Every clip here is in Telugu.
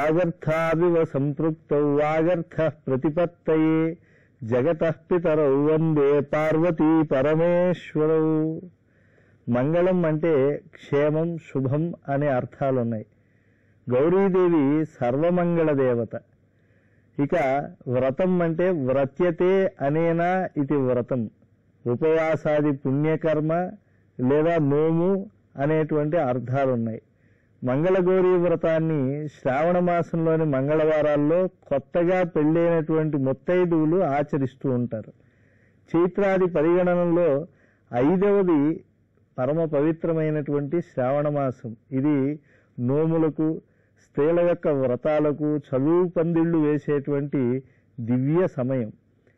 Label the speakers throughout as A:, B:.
A: వాగర్థావివ సంపృక్తౌ వాగర్థ ప్రతిపత్తయే జగత పితరౌ వందే పార్వతీ పరమేశ్వరౌ మంగళం అంటే క్షేమం శుభం అనే అర్థాలున్నాయి గౌరీదేవి సర్వమంగళ దేవత ఇక వ్రతం అంటే వ్రత్యతే అనేనా ఇది వ్రతం ఉపవాసాది పుణ్యకర్మ లేదా నోము అనేటువంటి అర్థాలున్నాయి మంగళగౌరీ వ్రతాన్ని శ్రావణ మాసంలోని మంగళవారాల్లో కొత్తగా పెళ్ళైనటువంటి ముత్తైదువులు ఆచరిస్తూ ఉంటారు చైత్రాది పరిగణనలో ఐదవది పరమ పవిత్రమైనటువంటి శ్రావణ మాసం ఇది నోములకు స్త్రీల యొక్క వ్రతాలకు చదువు పందిళ్లు వేసేటువంటి దివ్య సమయం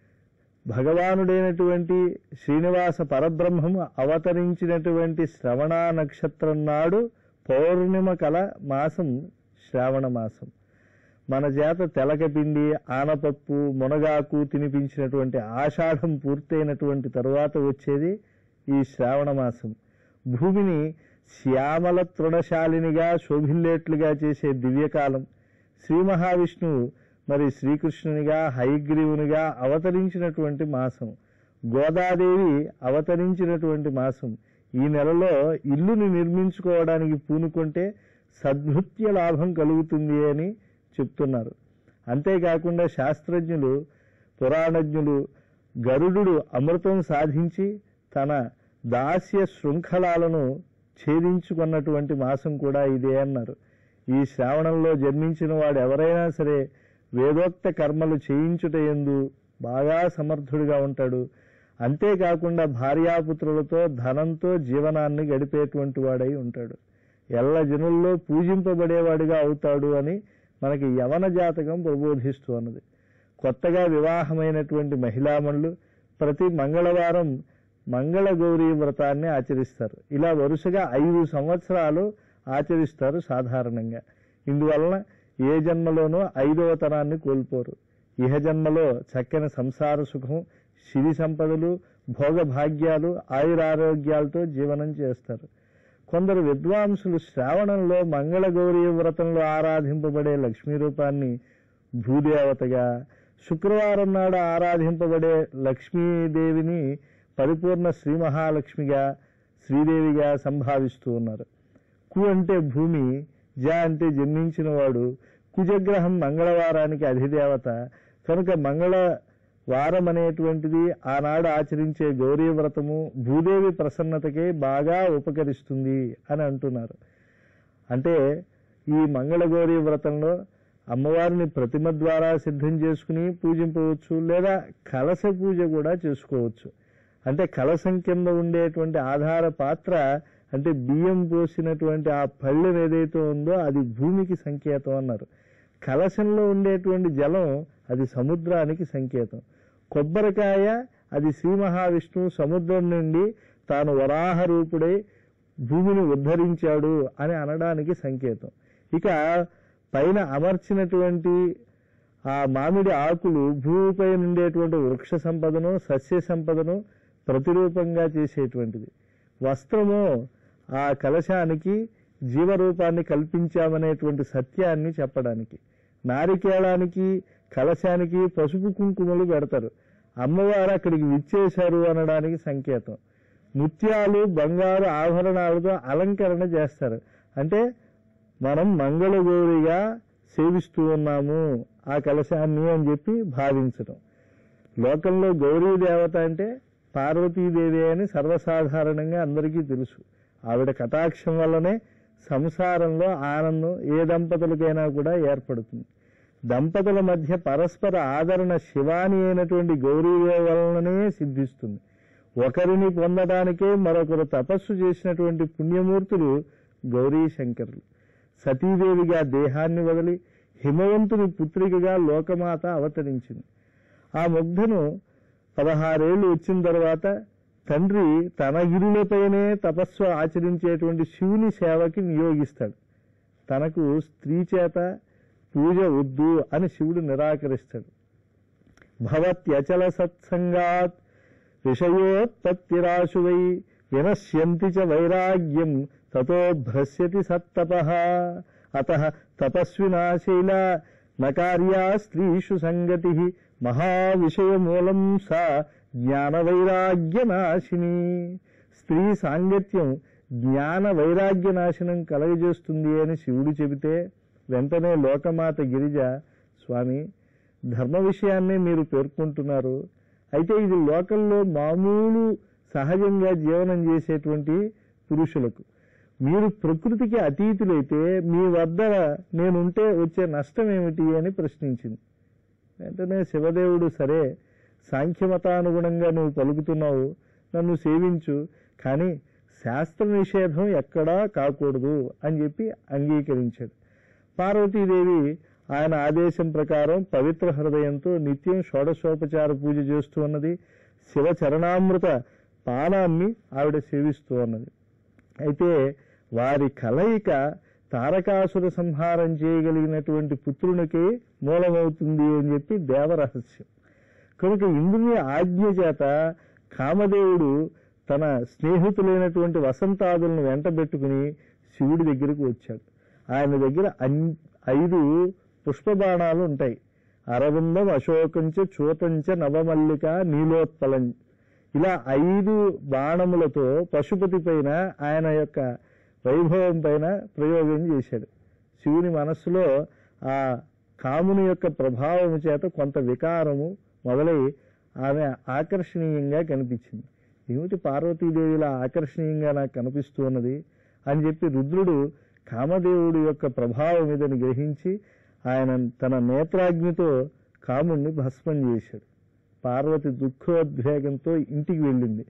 A: భగవానుడైనటువంటి శ్రీనివాస పరబ్రహ్మం అవతరించినటువంటి శ్రవణ నక్షత్రం నాడు పౌర్ణిమ కల మాసం శ్రావణ మాసం మన చేత తెలకపిండి ఆనపప్పు మునగాకు తినిపించినటువంటి ఆషాఢం పూర్తయినటువంటి తరువాత వచ్చేది ఈ శ్రావణ మాసం భూమిని శ్యామల తృణశాలినిగా శోభిల్లేట్లుగా చేసే దివ్యకాలం శ్రీ మహావిష్ణువు మరి శ్రీకృష్ణునిగా హైగ్రీవునిగా అవతరించినటువంటి మాసం గోదాదేవి అవతరించినటువంటి మాసం ఈ నెలలో ఇల్లుని నిర్మించుకోవడానికి పూనుకుంటే సద్భృత్య లాభం కలుగుతుంది అని చెప్తున్నారు అంతేకాకుండా శాస్త్రజ్ఞులు పురాణజ్ఞులు గరుడు అమృతం సాధించి తన దాస్య శృంఖలాలను ఛేదించుకున్నటువంటి మాసం కూడా ఇదే అన్నారు ఈ శ్రావణంలో జన్మించిన వాడు ఎవరైనా సరే వేదోక్త కర్మలు చేయించుట ఎందు బాగా సమర్థుడిగా ఉంటాడు అంతేకాకుండా భార్యాపుత్రులతో ధనంతో జీవనాన్ని గడిపేటువంటి వాడై ఉంటాడు ఎల్ల జనుల్లో పూజింపబడేవాడిగా అవుతాడు అని మనకి యవన జాతకం ప్రబోధిస్తూ ఉన్నది కొత్తగా వివాహమైనటువంటి మహిళామణులు ప్రతి మంగళవారం మంగళగౌరీ వ్రతాన్ని ఆచరిస్తారు ఇలా వరుసగా ఐదు సంవత్సరాలు ఆచరిస్తారు సాధారణంగా ఇందువలన ఏ జన్మలోనూ ఐదవ తరాన్ని కోల్పోరు ఇహ జన్మలో చక్కని సంసార సుఖం సిరి సంపదలు భోగభాగ్యాలు ఆయురారోగ్యాలతో జీవనం చేస్తారు కొందరు విద్వాంసులు శ్రావణంలో మంగళగౌరీ వ్రతంలో ఆరాధింపబడే లక్ష్మీ రూపాన్ని భూదేవతగా శుక్రవారం నాడు ఆరాధింపబడే లక్ష్మీదేవిని పరిపూర్ణ శ్రీ మహాలక్ష్మిగా శ్రీదేవిగా సంభావిస్తూ ఉన్నారు కు అంటే భూమి జ అంటే జన్మించినవాడు కుజగ్రహం మంగళవారానికి అధిదేవత కనుక మంగళ వారం అనేటువంటిది ఆనాడు ఆచరించే గౌరీ వ్రతము భూదేవి ప్రసన్నతకే బాగా ఉపకరిస్తుంది అని అంటున్నారు అంటే ఈ మంగళగౌరీ వ్రతంలో అమ్మవారిని ప్రతిమ ద్వారా సిద్ధం చేసుకుని పూజింపవచ్చు లేదా కలశ పూజ కూడా చేసుకోవచ్చు అంటే కలశం కింద ఉండేటువంటి ఆధార పాత్ర అంటే బియ్యం పోసినటువంటి ఆ పళ్ళెం ఏదైతే ఉందో అది భూమికి సంకేతం అన్నారు కలశంలో ఉండేటువంటి జలం అది సముద్రానికి సంకేతం కొబ్బరికాయ అది శ్రీ మహావిష్ణువు సముద్రం నుండి తాను వరాహ రూపుడై భూమిని ఉద్ధరించాడు అని అనడానికి సంకేతం ఇక పైన అమర్చినటువంటి ఆ మామిడి ఆకులు భూమిపై ఉండేటువంటి వృక్ష సంపదను సస్య సంపదను ప్రతిరూపంగా చేసేటువంటిది వస్త్రము ఆ కలశానికి జీవరూపాన్ని కల్పించామనేటువంటి సత్యాన్ని చెప్పడానికి నారికేళానికి కలశానికి పసుపు కుంకుమలు పెడతారు అమ్మవారు అక్కడికి విచ్చేశారు అనడానికి సంకేతం ముత్యాలు బంగారు ఆభరణాలతో అలంకరణ చేస్తారు అంటే మనం మంగళగౌరిగా సేవిస్తూ ఉన్నాము ఆ కలశాన్ని అని చెప్పి భావించడం లోకంలో గౌరీ దేవత అంటే పార్వతీదేవి అని సర్వసాధారణంగా అందరికీ తెలుసు ఆవిడ కటాక్షం వల్లనే సంసారంలో ఆనందం ఏ దంపతులకైనా కూడా ఏర్పడుతుంది దంపతుల మధ్య పరస్పర ఆదరణ శివాని అయినటువంటి గౌరీదేవి వలననే సిద్ధిస్తుంది ఒకరిని పొందడానికే మరొకరు తపస్సు చేసినటువంటి పుణ్యమూర్తులు గౌరీ శంకరులు సతీదేవిగా దేహాన్ని వదిలి హిమవంతుని పుత్రికగా లోకమాత అవతరించింది ఆ ముగ్ధను పదహారేళ్లు వచ్చిన తర్వాత తండ్రి తన గిరులపైనే తపస్సు ఆచరించేటువంటి శివుని సేవకి నియోగిస్తాడు తనకు స్త్రీ చేత పూజ వద్దు అని శివుడు నిరాకరిస్తాడు భవత్యచల సత్సంగాత్ విషయోత్పత్తిరాశువై వినశ్యంతి చ వైరాగ్యం తతో భ్రశ్యతి సత్తప అత తపస్వినా శైల నకార్యా స్త్రీషు సంగతి మహావిషయమూలం సా జ్ఞాన వైరాగ్య నాశిని స్త్రీ సాంగత్యం జ్ఞాన వైరాగ్య నాశనం కలగజేస్తుంది అని శివుడు చెబితే వెంటనే లోకమాత గిరిజ స్వామి ధర్మ విషయాన్నే మీరు పేర్కొంటున్నారు అయితే ఇది లోకంలో మామూలు సహజంగా జీవనం చేసేటువంటి పురుషులకు మీరు ప్రకృతికి అతీతులైతే మీ వద్ద నేనుంటే వచ్చే నష్టం ఏమిటి అని ప్రశ్నించింది వెంటనే శివదేవుడు సరే సాంఖ్యమతానుగుణంగా నువ్వు పలుకుతున్నావు నన్ను సేవించు కానీ శాస్త్ర నిషేధం ఎక్కడా కాకూడదు అని చెప్పి అంగీకరించాడు పార్వతీదేవి ఆయన ఆదేశం ప్రకారం పవిత్ర హృదయంతో నిత్యం షోడశోపచార పూజ చేస్తూ ఉన్నది శివ చరణామృత పానాన్ని ఆవిడ సేవిస్తూ ఉన్నది అయితే వారి కలయిక తారకాసుర సంహారం చేయగలిగినటువంటి పుత్రునికి మూలమవుతుంది అని చెప్పి దేవరహస్యం కనుక ఇంద్రుని ఆజ్ఞ చేత కామదేవుడు తన స్నేహితులైనటువంటి వసంతాదులను వెంటబెట్టుకుని శివుడి దగ్గరకు వచ్చాడు ఆయన దగ్గర అన్- ఐదు పుష్పబాణాలు ఉంటాయి అరవిందం అశోకంచ చూతంచ నవమల్లిక నీలోత్పలం ఇలా ఐదు బాణములతో పశుపతి పైన ఆయన యొక్క వైభవం పైన ప్రయోగం చేశాడు శివుని మనస్సులో ఆ కాముని యొక్క ప్రభావం చేత కొంత వికారము మొదలై ఆమె ఆకర్షణీయంగా కనిపించింది ఏమిటి పార్వతీదేవిలా ఆకర్షణీయంగా నాకు కనిపిస్తూ ఉన్నది అని చెప్పి రుద్రుడు కామదేవుడి యొక్క ప్రభావం ఇదని గ్రహించి ఆయన తన నేత్రాగ్నితో కాముణ్ణి భస్మం చేశాడు పార్వతి దుఃఖోద్వేగంతో ఇంటికి వెళ్ళింది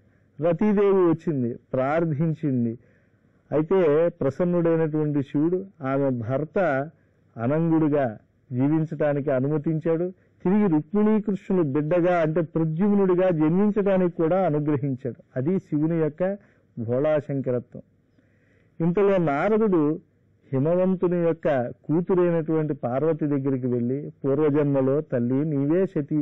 A: రతీదేవి వచ్చింది ప్రార్థించింది అయితే ప్రసన్నుడైనటువంటి శివుడు ఆమె భర్త అనంగుడిగా జీవించటానికి అనుమతించాడు తిరిగి రుక్మిణీకృష్ణుడు బిడ్డగా అంటే ప్రద్యుమ్నుడిగా జన్మించడానికి కూడా అనుగ్రహించాడు అది శివుని యొక్క భోళాశంకరత్వం ఇంతలో నారదుడు హిమవంతుని యొక్క కూతురైనటువంటి పార్వతి దగ్గరికి వెళ్ళి పూర్వజన్మలో తల్లి నీవే సతీ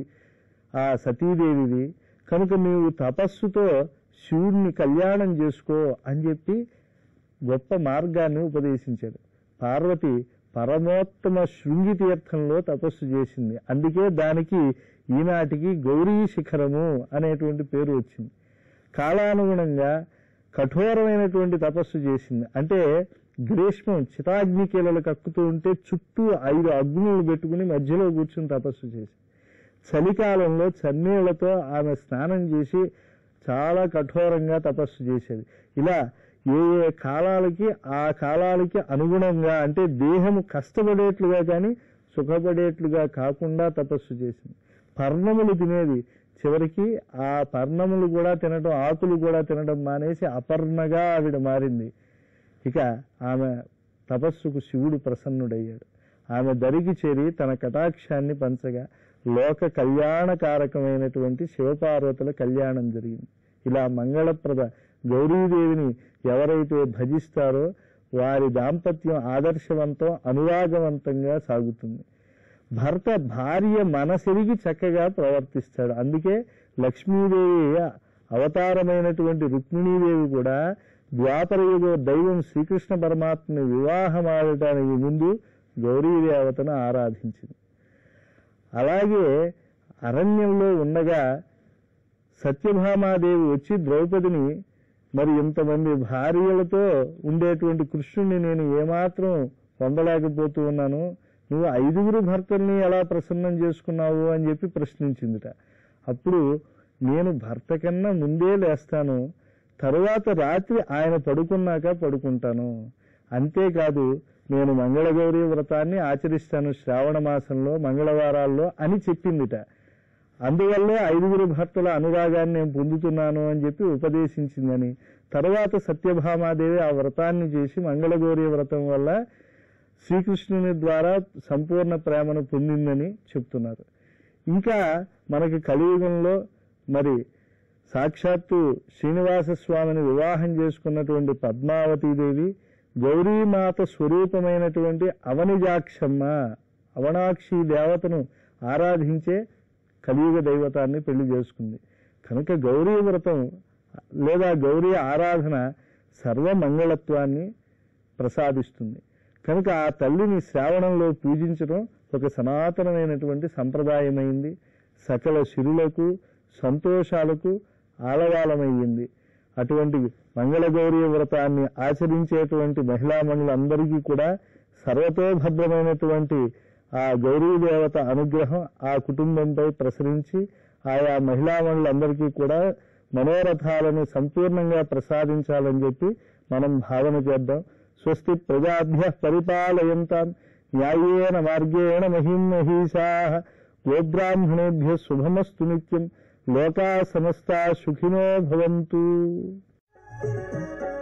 A: ఆ సతీదేవివి కనుక నీవు తపస్సుతో శివుణ్ణి కళ్యాణం చేసుకో అని చెప్పి గొప్ప మార్గాన్ని ఉపదేశించాడు పార్వతి పరమోత్తమ శృంగి తీర్థంలో తపస్సు చేసింది అందుకే దానికి ఈనాటికి గౌరీ శిఖరము అనేటువంటి పేరు వచ్చింది కాలానుగుణంగా కఠోరమైనటువంటి తపస్సు చేసింది అంటే గ్రీష్మం చితాగ్ని కీలలు కక్కుతూ ఉంటే చుట్టూ ఐదు అగ్నులు పెట్టుకుని మధ్యలో కూర్చుని తపస్సు చేసింది చలికాలంలో చన్నీళ్లతో ఆమె స్నానం చేసి చాలా కఠోరంగా తపస్సు చేసేది ఇలా ఏ ఏ కాలాలకి ఆ కాలాలకి అనుగుణంగా అంటే దేహము కష్టపడేట్లుగా కానీ సుఖపడేట్లుగా కాకుండా తపస్సు చేసింది పర్ణములు తినేది చివరికి ఆ పర్ణములు కూడా తినడం ఆకులు కూడా తినడం మానేసి అపర్ణగా ఆవిడ మారింది ఇక ఆమె తపస్సుకు శివుడు ప్రసన్నుడయ్యాడు ఆమె దరికి చేరి తన కటాక్షాన్ని పంచగా లోక కళ్యాణకారకమైనటువంటి శివపార్వతుల కళ్యాణం జరిగింది ఇలా మంగళప్రద గౌరీదేవిని ఎవరైతే భజిస్తారో వారి దాంపత్యం ఆదర్శవంతం అనురాగవంతంగా సాగుతుంది భర్త భార్య మనసెరిగి చక్కగా ప్రవర్తిస్తాడు అందుకే లక్ష్మీదేవి అవతారమైనటువంటి రుక్మిణీదేవి కూడా ద్వాపరయుగ దైవం శ్రీకృష్ణ పరమాత్మని వివాహం ఆడటానికి ముందు గౌరీదేవతను ఆరాధించింది అలాగే అరణ్యంలో ఉండగా సత్యభామాదేవి వచ్చి ద్రౌపదిని మరి ఇంతమంది భార్యలతో ఉండేటువంటి కృష్ణుణ్ణి నేను ఏమాత్రం పొందలేకపోతూ ఉన్నాను నువ్వు ఐదుగురు భర్తల్ని ఎలా ప్రసన్నం చేసుకున్నావు అని చెప్పి ప్రశ్నించిందిట అప్పుడు నేను భర్త కన్నా ముందే లేస్తాను తరువాత రాత్రి ఆయన పడుకున్నాక పడుకుంటాను అంతేకాదు నేను మంగళగౌరి వ్రతాన్ని ఆచరిస్తాను శ్రావణ మాసంలో మంగళవారాల్లో అని చెప్పిందిట అందువల్లే ఐదుగురు భక్తుల అనురాగాన్ని నేను పొందుతున్నాను అని చెప్పి ఉపదేశించిందని తర్వాత సత్యభామాదేవి ఆ వ్రతాన్ని చేసి మంగళగౌరి వ్రతం వల్ల శ్రీకృష్ణుని ద్వారా సంపూర్ణ ప్రేమను పొందిందని చెప్తున్నారు ఇంకా మనకి కలియుగంలో మరి సాక్షాత్తు శ్రీనివాస స్వామిని వివాహం చేసుకున్నటువంటి పద్మావతీదేవి గౌరీమాత స్వరూపమైనటువంటి అవనిజాక్షమ్మ అవనాక్షి దేవతను ఆరాధించే కలియుగ దైవతాన్ని పెళ్లి చేసుకుంది కనుక గౌరీ వ్రతం లేదా గౌరీ ఆరాధన సర్వమంగళత్వాన్ని ప్రసాదిస్తుంది కనుక ఆ తల్లిని శ్రావణంలో పూజించడం ఒక సనాతనమైనటువంటి సంప్రదాయమైంది సకల శిరులకు సంతోషాలకు ఆలవాలమయ్యింది అటువంటి మంగళగౌరీ వ్రతాన్ని ఆచరించేటువంటి మహిళా మండలందరికీ కూడా సర్వతోభద్రమైనటువంటి ఆ గౌరీ దేవత అనుగ్రహం ఆ కుటుంబంపై ప్రసరించి ఆయా మహిళా మండలందరికీ కూడా మనోరథాలను సంపూర్ణంగా ప్రసాదించాలని చెప్పి మనం భావన చేద్దాం స్వస్తి ప్రజాభ్య పరిపాలయంతాం న్యాయేన మార్గేణ మహిం మహిషా గోబ్రాహ్మణేభ్య శుభమస్తు నిత్యం లోకా సమస్తా సుఖినో భవంతు